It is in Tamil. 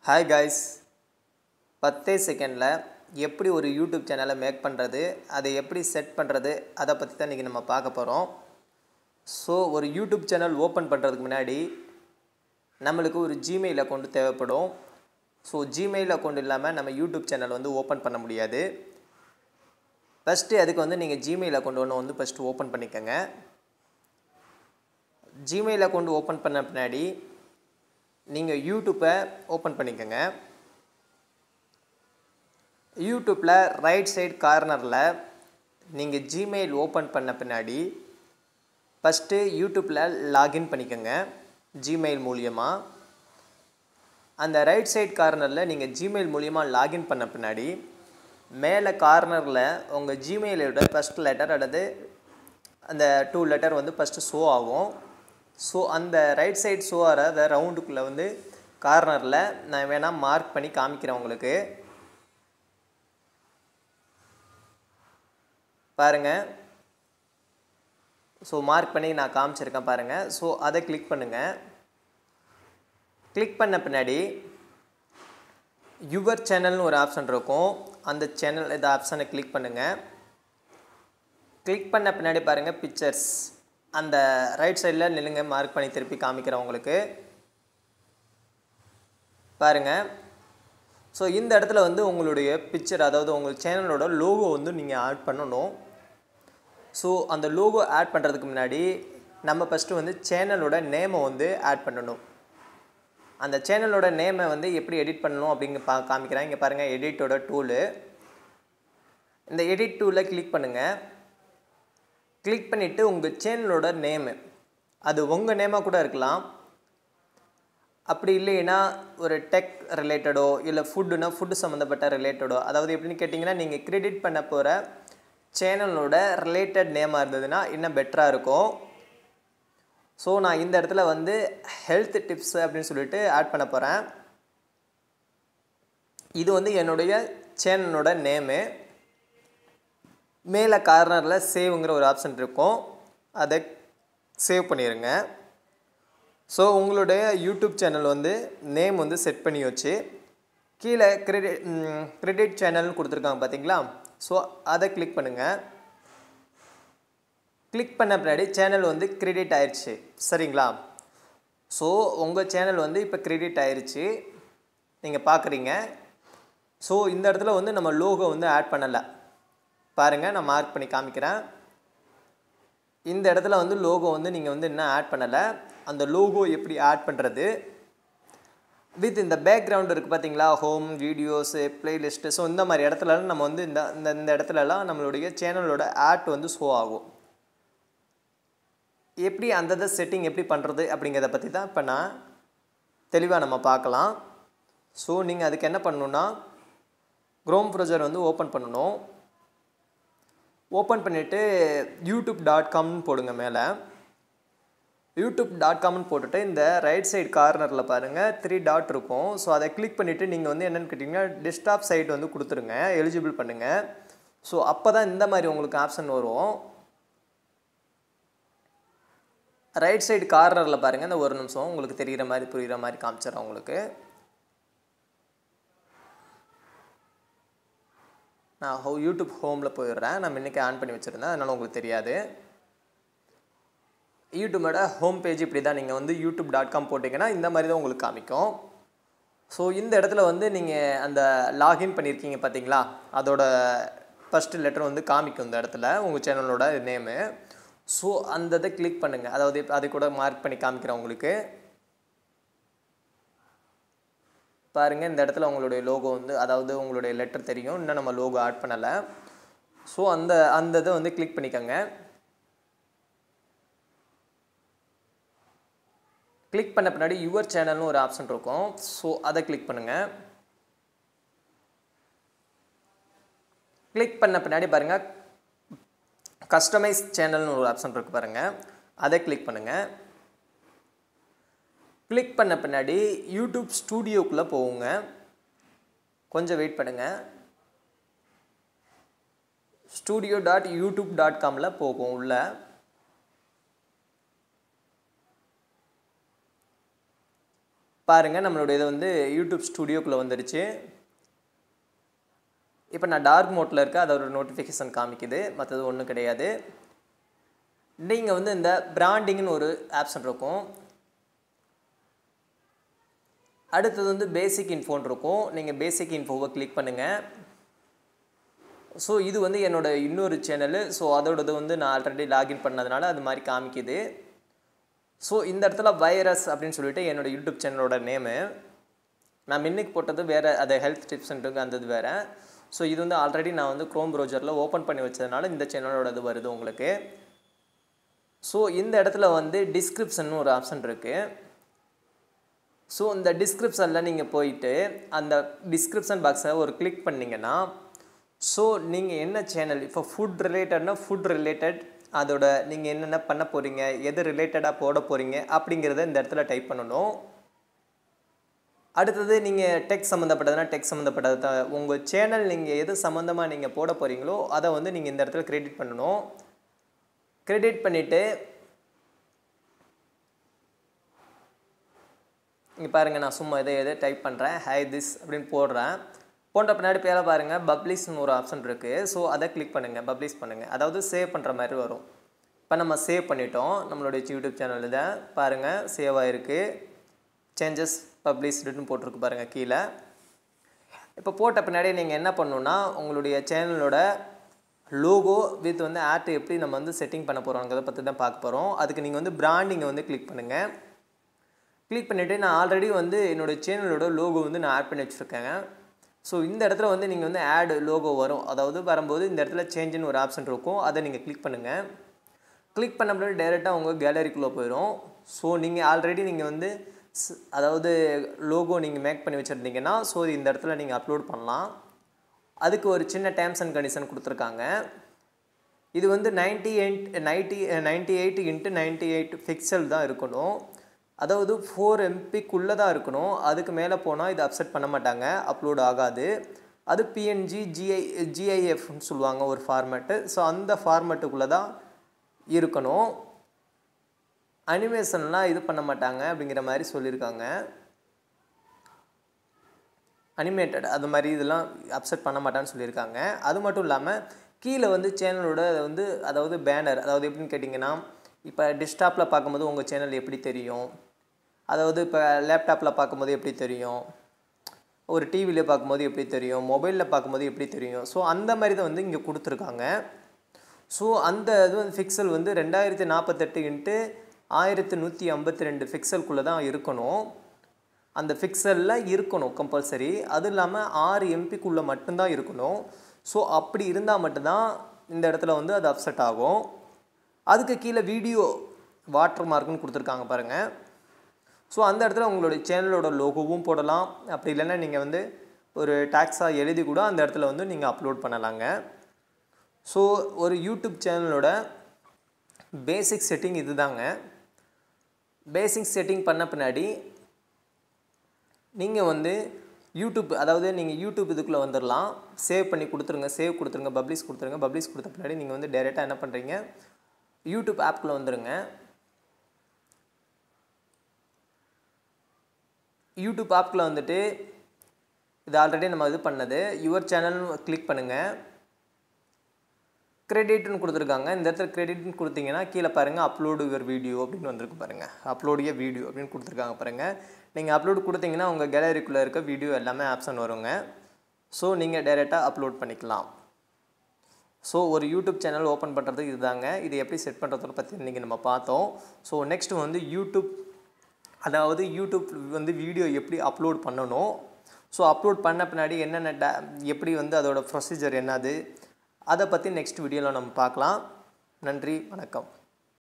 ஹாய் காய்ஸ் பத்தே செகண்டில் எப்படி ஒரு யூடியூப் சேனலை மேக் பண்ணுறது அதை எப்படி செட் பண்ணுறது அதை பற்றி தான் இன்றைக்கி நம்ம பார்க்க போகிறோம் ஸோ ஒரு யூடியூப் சேனல் ஓப்பன் பண்ணுறதுக்கு முன்னாடி நம்மளுக்கு ஒரு ஜிமெயில் அக்கௌண்ட் தேவைப்படும் ஸோ ஜிமெயில் அக்கௌண்ட் இல்லாமல் நம்ம யூடியூப் சேனல் வந்து ஓப்பன் பண்ண முடியாது ஃபஸ்ட்டு அதுக்கு வந்து நீங்கள் ஜிமெயில் அக்கௌண்ட் ஒன்று வந்து ஃபஸ்ட்டு ஓப்பன் பண்ணிக்கோங்க ஜிமெயில் அக்கௌண்ட் ஓப்பன் பண்ண பின்னாடி நீங்கள் யூடியூப்பை ஓப்பன் பண்ணிக்கோங்க யூடியூப்பில் ரைட் சைடு கார்னரில் நீங்கள் ஜிமெயில் ஓப்பன் பண்ண பின்னாடி ஃபஸ்ட்டு யூடியூப்பில் லாகின் பண்ணிக்கோங்க ஜிமெயில் மூலியமாக அந்த ரைட் சைடு கார்னரில் நீங்கள் ஜிமெயில் மூலியமாக லாகின் பண்ண பின்னாடி மேலே கார்னரில் உங்கள் ஜிமெயிலோட ஃபஸ்ட் லெட்டர் அல்லது அந்த டூ லெட்டர் வந்து ஃபஸ்ட்டு ஷோ ஆகும் ஸோ அந்த ரைட் சைடு ஷோ ஆகிற அந்த ரவுண்டுக்குள்ளே வந்து கார்னரில் நான் வேணால் மார்க் பண்ணி காமிக்கிறேன் உங்களுக்கு பாருங்கள் ஸோ மார்க் பண்ணி நான் காமிச்சிருக்கேன் பாருங்கள் ஸோ அதை கிளிக் பண்ணுங்கள் கிளிக் பண்ண பின்னாடி யுவர் சேனல்னு ஒரு ஆப்ஷன் இருக்கும் அந்த சேனல் இந்த ஆப்ஷனை கிளிக் பண்ணுங்கள் கிளிக் பண்ண பின்னாடி பாருங்கள் பிக்சர்ஸ் அந்த ரைட் சைடில் நில்லுங்க மார்க் பண்ணி திருப்பி காமிக்கிறேன் உங்களுக்கு பாருங்கள் ஸோ இந்த இடத்துல வந்து உங்களுடைய பிக்சர் அதாவது உங்கள் சேனலோட லோகோ வந்து நீங்கள் ஆட் பண்ணணும் ஸோ அந்த லோகோ ஆட் பண்ணுறதுக்கு முன்னாடி நம்ம ஃபஸ்ட்டு வந்து சேனலோட நேமை வந்து ஆட் பண்ணணும் அந்த சேனலோட நேமை வந்து எப்படி எடிட் பண்ணணும் அப்படிங்க பா காமிக்கிறேன் இங்கே பாருங்கள் எடிட்டோட டூலு இந்த எடிட் டூலில் கிளிக் பண்ணுங்கள் கிளிக் பண்ணிவிட்டு உங்கள் சேனலோட நேமு அது உங்கள் நேமாக கூட இருக்கலாம் அப்படி இல்லைன்னா ஒரு டெக் ரிலேட்டடோ இல்லை ஃபுட்டுனா ஃபுட்டு சம்மந்தப்பட்ட ரிலேட்டடோ அதாவது எப்படின்னு கேட்டிங்கன்னா நீங்கள் கிரெடிட் பண்ண போகிற சேனலோட ரிலேட்டட் நேமாக இருந்ததுன்னா இன்னும் பெட்டராக இருக்கும் ஸோ நான் இந்த இடத்துல வந்து ஹெல்த் டிப்ஸ் அப்படின்னு சொல்லிட்டு ஆட் பண்ண போகிறேன் இது வந்து என்னுடைய சேனலோட நேமு மேலே கார்னரில் சேவுங்கிற ஒரு ஆப்ஷன் இருக்கும் அதை சேவ் பண்ணிடுங்க ஸோ உங்களுடைய யூடியூப் சேனல் வந்து நேம் வந்து செட் பண்ணி வச்சு கீழே கிரெடிட் கிரெடிட் சேனல்னு கொடுத்துருக்காங்க பார்த்தீங்களா ஸோ அதை கிளிக் பண்ணுங்கள் கிளிக் பண்ண பின்னாடி சேனல் வந்து கிரெடிட் ஆயிடுச்சு சரிங்களா ஸோ உங்கள் சேனல் வந்து இப்போ கிரெடிட் ஆயிடுச்சு நீங்கள் பார்க்குறீங்க ஸோ இந்த இடத்துல வந்து நம்ம லோகோ வந்து ஆட் பண்ணலை பாருங்கள் நான் மார்க் பண்ணி காமிக்கிறேன் இந்த இடத்துல வந்து லோகோ வந்து நீங்கள் வந்து இன்னும் ஆட் பண்ணலை அந்த லோகோ எப்படி ஆட் பண்ணுறது வித் இந்த பேக்ரவுண்ட் இருக்குது பார்த்தீங்களா ஹோம் வீடியோஸு ப்ளேலிஸ்ட்டு ஸோ இந்த மாதிரி இடத்துலலாம் நம்ம வந்து இந்த இந்த இந்த இடத்துலலாம் நம்மளுடைய சேனலோட ஆட் வந்து ஷோ ஆகும் எப்படி அந்தந்த செட்டிங் எப்படி பண்ணுறது அப்படிங்கிறத பற்றி தான் இப்போ நான் தெளிவாக நம்ம பார்க்கலாம் ஸோ நீங்கள் அதுக்கு என்ன பண்ணணுன்னா க்ரோம் ப்ரொஜர் வந்து ஓப்பன் பண்ணணும் ஓப்பன் பண்ணிவிட்டு யூடியூப் டாட் காம்னு போடுங்க மேலே யூடியூப் டாட் காம்னு போட்டுட்டு இந்த ரைட் சைடு கார்னரில் பாருங்கள் த்ரீ டாட் இருக்கும் ஸோ அதை கிளிக் பண்ணிவிட்டு நீங்கள் வந்து என்னென்னு கேட்டிங்கன்னா டெஸ்க்டாப் சைட் வந்து கொடுத்துருங்க எலிஜிபிள் பண்ணுங்கள் ஸோ அப்போ தான் இந்த மாதிரி உங்களுக்கு ஆப்ஷன் வரும் ரைட் சைடு கார்னரில் பாருங்கள் இந்த ஒரு நிமிஷம் உங்களுக்கு தெரிகிற மாதிரி புரிகிற மாதிரி காமிச்சிடறேன் உங்களுக்கு நான் ஹோ யூடியூப் ஹோமில் போயிடுறேன் நான் இன்றைக்கி ஆன் பண்ணி வச்சுருந்தேன் அதனால் உங்களுக்கு தெரியாது யூடியூபோட ஹோம் பேஜ் இப்படி தான் நீங்கள் வந்து யூடியூப் டாட் காம் போட்டிங்கன்னா இந்த மாதிரி தான் உங்களுக்கு காமிக்கும் ஸோ இந்த இடத்துல வந்து நீங்கள் அந்த லாகின் பண்ணியிருக்கீங்க பார்த்தீங்களா அதோட ஃபஸ்ட்டு லெட்டர் வந்து காமிக்கும் இந்த இடத்துல உங்கள் சேனலோட நேமு ஸோ அந்த இதை கிளிக் பண்ணுங்கள் அதாவது அதை கூட மார்க் பண்ணி காமிக்கிறேன் உங்களுக்கு பாருங்கள் இந்த இடத்துல உங்களுடைய லோகோ வந்து அதாவது உங்களுடைய லெட்டர் தெரியும் இன்னும் நம்ம லோகோ ஆட் பண்ணலை ஸோ அந்த அந்த இதை வந்து கிளிக் பண்ணிக்கோங்க கிளிக் பண்ண பின்னாடி யுவர் சேனல்னு ஒரு ஆப்ஷன் இருக்கும் ஸோ அதை கிளிக் பண்ணுங்கள் கிளிக் பண்ண பின்னாடி பாருங்கள் கஸ்டமைஸ் சேனல்னு ஒரு ஆப்ஷன் இருக்குது பாருங்கள் அதை கிளிக் பண்ணுங்கள் கிளிக் பண்ண பின்னாடி யூடியூப் ஸ்டூடியோக்குள்ளே போகுங்க கொஞ்சம் வெயிட் பண்ணுங்கள் ஸ்டூடியோ டாட் யூடியூப் டாட் காமில் போகும் உள்ள பாருங்கள் நம்மளுடைய இது வந்து யூடியூப் ஸ்டுடியோக்குள்ளே வந்துருச்சு இப்போ நான் டார்க் மோட்டில் இருக்க அதோட நோட்டிஃபிகேஷன் காமிக்குது மற்றது ஒன்றும் கிடையாது நீங்கள் வந்து இந்த பிராண்டிங்னு ஒரு ஆப்ஷன் இருக்கும் அடுத்தது வந்து பேசிக் இன்ஃபோன் இருக்கும் நீங்கள் பேசிக் இன்ஃபோவை கிளிக் பண்ணுங்கள் ஸோ இது வந்து என்னோடய இன்னொரு சேனலு ஸோ அதோடது வந்து நான் ஆல்ரெடி லாகின் பண்ணதுனால அது மாதிரி காமிக்குது ஸோ இந்த இடத்துல வைரஸ் அப்படின்னு சொல்லிட்டு என்னோடய யூடியூப் சேனலோட நேமு நான் மின்னுக்கு போட்டது வேறு அதை ஹெல்த் டிப்ஸ்ன்றது அந்த இது வேறு ஸோ இது வந்து ஆல்ரெடி நான் வந்து க்ரோம் ப்ரௌசரில் ஓப்பன் பண்ணி வச்சதுனால இந்த சேனலோட இது வருது உங்களுக்கு ஸோ இந்த இடத்துல வந்து டிஸ்கிரிப்ஷன் ஒரு ஆப்ஷன் இருக்குது ஸோ இந்த டிஸ்கிரிப்ஷனில் நீங்கள் போயிட்டு அந்த டிஸ்கிரிப்ஷன் பாக்ஸை ஒரு கிளிக் பண்ணிங்கன்னா ஸோ நீங்கள் என்ன சேனல் இப்போ ஃபுட் ரிலேட்டட்னா ஃபுட் ரிலேட்டட் அதோட நீங்கள் என்னென்ன பண்ண போகிறீங்க எது ரிலேட்டடாக போட போகிறீங்க அப்படிங்கிறத இந்த இடத்துல டைப் பண்ணணும் அடுத்தது நீங்கள் டெக் சம்மந்தப்பட்டதுன்னா டெக் சம்மந்தப்பட்டது தான் உங்கள் சேனல் நீங்கள் எது சம்மந்தமாக நீங்கள் போட போகிறீங்களோ அதை வந்து நீங்கள் இந்த இடத்துல கிரெடிட் பண்ணணும் கிரெடிட் பண்ணிவிட்டு இங்கே பாருங்கள் நான் சும்மா எதை எதை டைப் பண்ணுறேன் ஹை திஸ் அப்படின்னு போடுறேன் போட்ட பின்னாடி பேரை பாருங்கள் பப்ளிஷ்னு ஒரு ஆப்ஷன் இருக்குது ஸோ அதை கிளிக் பண்ணுங்கள் பப்ளிஷ் பண்ணுங்கள் அதாவது சேவ் பண்ணுற மாதிரி வரும் இப்போ நம்ம சேவ் பண்ணிட்டோம் நம்மளுடைய யூடியூப் சேனல் இதை பாருங்கள் சேவ் ஆகிருக்கு சேஞ்சஸ் பப்ளிஷ்டுன்னு போட்டிருக்கு பாருங்கள் கீழே இப்போ போட்ட பின்னாடி நீங்கள் என்ன பண்ணணுன்னா உங்களுடைய சேனலோட லோகோ வித் வந்து ஆட் எப்படி நம்ம வந்து செட்டிங் பண்ண போகிறோங்கிறத பற்றி தான் பார்க்க போகிறோம் அதுக்கு நீங்கள் வந்து பிராண்டிங்கை வந்து கிளிக் பண்ணுங்கள் கிளிக் பண்ணிவிட்டு நான் ஆல்ரெடி வந்து என்னோடய சேனலோட லோகோ வந்து நான் ஆட் பண்ணி வச்சுருக்கேங்க ஸோ இந்த இடத்துல வந்து நீங்கள் வந்து ஆட் லோகோ வரும் அதாவது வரும்போது இந்த இடத்துல சேஞ்சுன்னு ஒரு ஆப்ஷன் இருக்கும் அதை நீங்கள் கிளிக் பண்ணுங்கள் கிளிக் பண்ண பின்னாடி டேரெக்டாக உங்கள் கேலரிக்குள்ளே போயிடும் ஸோ நீங்கள் ஆல்ரெடி நீங்கள் வந்து அதாவது லோகோ நீங்கள் மேக் பண்ணி வச்சுருந்தீங்கன்னா ஸோ இந்த இடத்துல நீங்கள் அப்லோட் பண்ணலாம் அதுக்கு ஒரு சின்ன டேர்ம்ஸ் அண்ட் கண்டிஷன் கொடுத்துருக்காங்க இது வந்து ninety eight ninety ninety eight into ninety eight pixel தான் இருக்கணும் அதாவது ஃபோர் எம்பிக்குள்ளே தான் இருக்கணும் அதுக்கு மேலே போனால் இது அப்செட் பண்ண மாட்டாங்க அப்லோட் ஆகாது அது பிஎன்ஜி ஜிஐ ஜிஐஎஃப்னு சொல்லுவாங்க ஒரு ஃபார்மேட்டு ஸோ அந்த ஃபார்மேட்டுக்குள்ளே தான் இருக்கணும் அனிமேஷன்லாம் இது பண்ண மாட்டாங்க அப்படிங்கிற மாதிரி சொல்லியிருக்காங்க அனிமேட்டட் அது மாதிரி இதெல்லாம் அப்செட் பண்ண மாட்டான்னு சொல்லியிருக்காங்க அது மட்டும் இல்லாமல் கீழே வந்து சேனலோட வந்து அதாவது பேனர் அதாவது எப்படின்னு கேட்டிங்கன்னா இப்போ டெஸ்க்டாப்பில் பார்க்கும்போது உங்கள் சேனல் எப்படி தெரியும் அதாவது இப்போ லேப்டாப்பில் பார்க்கும்போது எப்படி தெரியும் ஒரு டிவியில் பார்க்கும்போது எப்படி தெரியும் மொபைலில் பார்க்கும்போது எப்படி தெரியும் ஸோ அந்த மாதிரி தான் வந்து இங்கே கொடுத்துருக்காங்க ஸோ அந்த இது வந்து ஃபிக்சல் வந்து ரெண்டாயிரத்தி நாற்பத்தெட்டு இன்ட்டு ஆயிரத்தி நூற்றி ஐம்பத்தி ரெண்டு ஃபிக்சல்குள்ளே தான் இருக்கணும் அந்த ஃபிக்சலில் இருக்கணும் கம்பல்சரி அது இல்லாமல் ஆறு எம்பிக்குள்ளே மட்டும்தான் இருக்கணும் ஸோ அப்படி இருந்தால் மட்டும்தான் இந்த இடத்துல வந்து அது அப்செட் ஆகும் அதுக்கு கீழே வீடியோ வாட்டர் மார்க்குன்னு கொடுத்துருக்காங்க பாருங்கள் ஸோ அந்த இடத்துல உங்களுடைய சேனலோட லோகோவும் போடலாம் அப்படி இல்லைன்னா நீங்கள் வந்து ஒரு டேக்ஸாக எழுதி கூட அந்த இடத்துல வந்து நீங்கள் அப்லோட் பண்ணலாங்க ஸோ ஒரு யூடியூப் சேனலோட பேசிக் செட்டிங் இது தாங்க பேசிக் செட்டிங் பண்ண பின்னாடி நீங்கள் வந்து யூடியூப் அதாவது நீங்கள் யூடியூப் இதுக்குள்ளே வந்துடலாம் சேவ் பண்ணி கொடுத்துருங்க சேவ் கொடுத்துருங்க பப்ளிஷ் கொடுத்துருங்க பப்ளிஷ் கொடுத்த பின்னாடி நீங்கள் வந்து டேரெக்டாக என்ன பண்ணுறீங்க யூடியூப் ஆப்குள்ளே வந்துடுங்க யூடியூப் ஆப்குள்ளே வந்துட்டு இது ஆல்ரெடி நம்ம இது பண்ணது யுவர் சேனல் கிளிக் பண்ணுங்கள் கிரெடிட்னு கொடுத்துருக்காங்க இந்த இடத்துல கிரெடிட்னு கொடுத்தீங்கன்னா கீழே பாருங்கள் அப்லோடு யுவர் வீடியோ அப்படின்னு வந்திருக்கு பாருங்கள் அப்லோடிய வீடியோ அப்படின்னு கொடுத்துருக்காங்க பாருங்கள் நீங்கள் அப்லோட் கொடுத்தீங்கன்னா உங்கள் கேலரிக்குள்ளே இருக்க வீடியோ எல்லாமே ஆப்ஷன் வருங்க ஸோ நீங்கள் டைரெக்டாக அப்லோட் பண்ணிக்கலாம் ஸோ ஒரு யூடியூப் சேனல் ஓப்பன் பண்ணுறது இதுதாங்க இது எப்படி செட் பண்ணுறதை பற்றி இன்றைக்கி நம்ம பார்த்தோம் ஸோ நெக்ஸ்ட் வந்து யூடியூப் அதாவது யூடியூப் வந்து வீடியோ எப்படி அப்லோட் பண்ணணும் ஸோ அப்லோட் பண்ண பின்னாடி என்னென்ன டே எப்படி வந்து அதோட ப்ரொசீஜர் என்னது அதை பற்றி நெக்ஸ்ட் வீடியோவில் நம்ம பார்க்கலாம் நன்றி வணக்கம்